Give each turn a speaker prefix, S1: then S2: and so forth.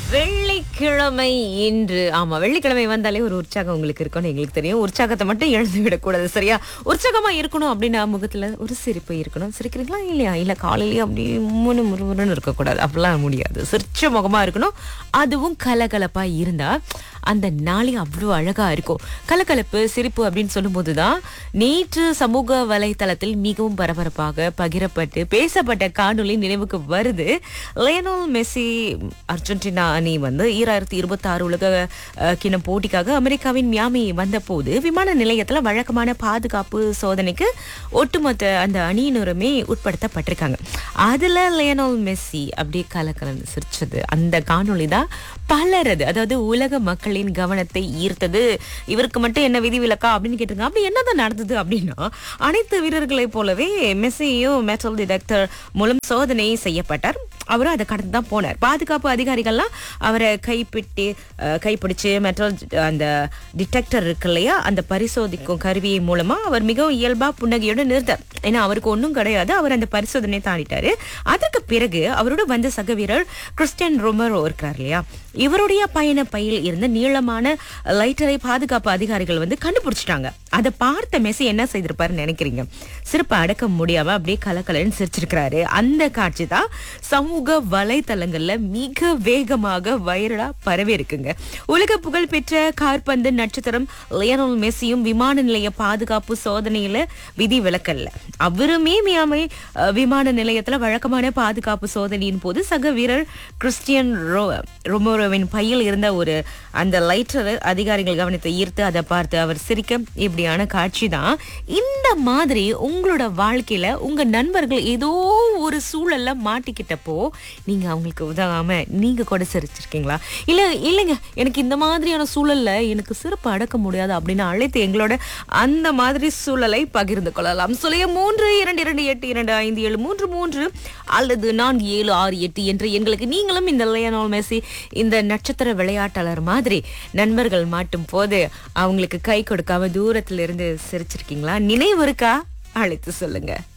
S1: வெள்ளிக்கிழமை இன்று ஆமா வெள்ளிக்கிழமை வந்தாலே ஒரு உற்சாகம் உங்களுக்கு இருக்கும்னு எங்களுக்கு தெரியும் உற்சாகத்தை மட்டும் இழந்து விடக்கூடாது சரியா உற்சாகமா இருக்கணும் அப்படின்னா முகத்துல ஒரு சிரிப்பு இருக்கணும் சிரிக்கிறீங்களா இல்லையா இல்ல காலையிலயே அப்படி முன்னு முறுமுறுன்னு இருக்கக்கூடாது அப்படிலாம் முடியாது சிரிச்ச முகமா இருக்கணும் அதுவும் கலகலப்பா இருந்தா அந்த நாளே அவ்வளோ அழகா இருக்கும் கலகலப்பு சிரிப்பு அப்படின்னு சொல்லும்போது தான் நேற்று சமூக வலைத்தளத்தில் மிகவும் பரபரப்பாக பகிரப்பட்டு பேசப்பட்ட காணொளி நினைவுக்கு வருது லியனல் மெஸ்ஸி அர்ஜென்டினா அணி வந்து ஈராயிரத்தி இருபத்தி ஆறு உலக அஹ், கிணம் போட்டிக்காக அமெரிக்காவின் மியாமி வந்தபோது விமான நிலையத்தில் வழக்கமான பாதுகாப்பு சோதனைக்கு ஒட்டுமொத்த அந்த அணியினருமே உட்படுத்தப்பட்டிருக்காங்க அதுல லியனல் மெஸ்ஸி அப்படியே கலக்கலன்னு சிரிச்சது அந்த காணொளி தான் பலரது அதாவது உலக மக்களின் கவனத்தை ஈர்த்தது இவருக்கு மட்டும் என்ன விதிவிலக்கா அப்படின்னு கேட்டிருங்க அப்படி என்னதான் நடந்தது அப்படின்னா அனைத்து வீரர்களைப் போலவே மெஸ்ஸியும் மெட்டல் டிடெக்டர் மூலம் சோதனை செய்யப்பட்டார் அவரும் அதை கடந்து தான் போனார் பாதுகாப்பு அதிகாரிகள்லாம் அவரை கைப்பிட்டு அஹ், கைப்பிடிச்சு மெட்டல் அந்த டிடெக்டர் இருக்கு இல்லையா அந்த பரிசோதிக்கும் கருவியை மூலமா அவர் மிகவும் இயல்பா புன்னகையோட நிறுத்தார் ஏன்னா அவருக்கு ஒன்றும் கிடையாது அவர் அந்த பரிசோதனை தாண்டிட்டாரு அதற்கு பிறகு அவரோட வந்த சக வீரர் கிறிஸ்டியன் ரொமரோ இருக்கிறார் இல்லையா இவருடைய பயண பையில் இருந்த நீளமான லைட்டரை பாதுகாப்பு அதிகாரிகள் வந்து கண்டுபிடிச்சிட்டாங்க அதை பார்த்த மெஸ்ஸி என்ன செய்திருப்பாருன்னு நினைக்கிறீங்க சிறப்பு அடக்க முடியாம அப்படியே கலக்கலன்னு சிரிச்சிருக்கிறாரு அந்த காட்சி தான் சமூக வலைத்தளங்கள்ல மிக வேகமாக வைரலா பரவி இருக்குங்க உலக புகழ் பெற்ற கார்பந்து நட்சத்திரம் லியனல் மெஸ்ஸியும் விமான நிலைய பாதுகாப்பு சோதனையில விதி விலக்கல்ல அவருமே மியாமி அஹ், விமான நிலையத்துல வழக்கமான பாதுகாப்பு சோதனையின் போது சக வீரர் கிறிஸ்டியன் ரோ ரொமோரோவின் பையில் இருந்த ஒரு அந்த லைட்டர் அதிகாரிகள் கவனத்தை ஈர்த்து அதை பார்த்து அவர் சிரிக்க இப்படியான காட்சி தான் இந்த மாதிரி உங்களோட வாழ்க்கையில உங்க நண்பர்கள் ஏதோ ஒரு சூழல்ல மாட்டிக்கிட்டப்போ நீங்க அவங்களுக்கு உதவாம நீங்க கூட சிரிச்சிருக்கீங்களா இல்ல இல்லைங்க எனக்கு இந்த மாதிரியான சூழல்ல எனக்கு சிறப்பு அடக்க முடியாது அப்படின்னு அழைத்து எங்களோட அந்த மாதிரி சூழலை பகிர்ந்து கொள்ளலாம் சொல்லிய மூன்று இரண்டு இரண்டு எட்டு இரண்டு ஐந்து ஏழு மூன்று மூன்று அல்லது நான்கு ஏழு ஆறு எட்டு என்று எங்களுக்கு நீங்களும் இந்த லியனோல் மெஸ்ஸி இந்த நட்சத்திர விளையாட்டாளர் மாதிரி நண்பர்கள் மாட்டும் போது அவங்களுக்கு கை கொடுக்காம தூரத்துல இருந்து சிரிச்சிருக்கீங்களா நினைவு இருக்கா அழைத்து சொல்லுங்க